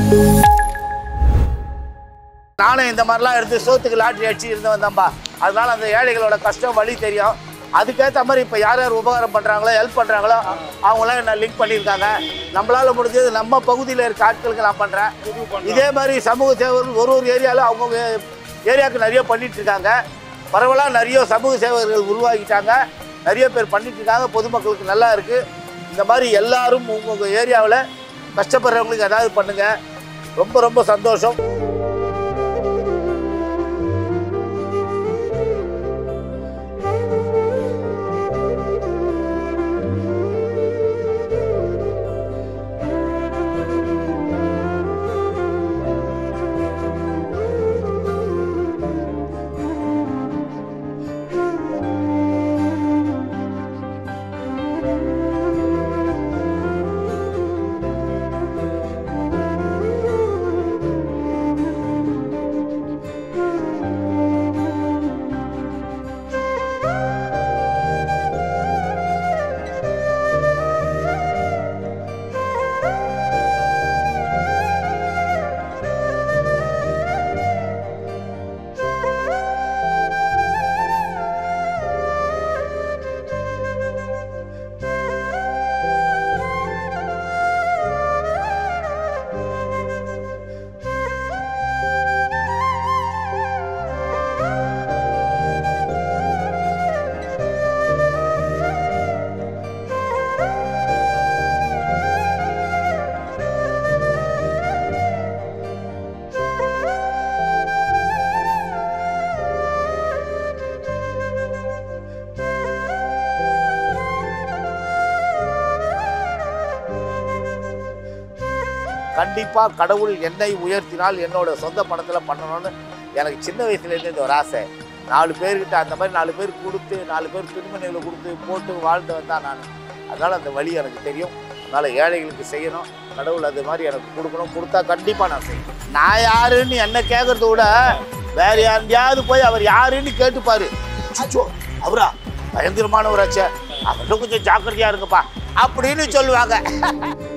நானும் இந்த மாதிரிலாம் எடுத்து சோத்துக்கு லாட்ரி அடிச்சு இருந்தவன் தான்பா அதனால அந்த ஏழைகளோட கஷ்டம் வழி தெரியும் அதுக்கேற்ற மாதிரி இப்போ யார் யார் உபகாரம் பண்ணுறாங்களோ ஹெல்ப் பண்ணுறாங்களோ அவங்களாம் என்ன லிங்க் பண்ணியிருக்காங்க நம்மளால முடிஞ்சது நம்ம பகுதியில் இருக்க ஆட்களுக்கு நான் பண்ணுறேன் இதே மாதிரி சமூக சேவகர்கள் ஒரு ஒரு ஏரியாவில் அவங்கவுங்க ஏரியாவுக்கு நிறைய பண்ணிட்டு இருக்காங்க பரவலாக நிறைய சமூக சேவகர்கள் உருவாக்கிட்டாங்க நிறைய பேர் பண்ணிட்டு இருக்காங்க பொதுமக்களுக்கு நல்லா இருக்குது இந்த மாதிரி எல்லாரும் உங்கள் ஏரியாவில் கஷ்டப்படுறவங்களுக்கு ஏதாவது பண்ணுங்கள் ரொம்ப ரொம்ப சந்தோஷம் கண்டிப்பாக கடவுள் என்னை உயர்த்தினால் என்னோட சொந்த பணத்தில் பண்ணணும்னு எனக்கு சின்ன வயசுலேருந்து இந்த ஒரு ஆசை நாலு பேர்கிட்ட அந்த மாதிரி நாலு பேர் கொடுத்து நாலு பேர் துணிமணிகளை கொடுத்து போட்டு வாழ்ந்து வந்தான் நான் அதனால் அந்த வழி எனக்கு தெரியும் அதனால் ஏழைகளுக்கு செய்யணும் கடவுள் அது மாதிரி எனக்கு கொடுக்கணும் கொடுத்தா கண்டிப்பாக நான் செய்வேன் நான் யாருன்னு என்ன கேட்கறத விட வேற யாரையாவது போய் அவர் யாருன்னு கேட்டுப்பாரு அச்சோ அவரா பயங்கரமானவராச்சே அவர்கிட்ட கொஞ்சம் ஜாக்கிரதையா இருங்கப்பா அப்படின்னு சொல்லுவாங்க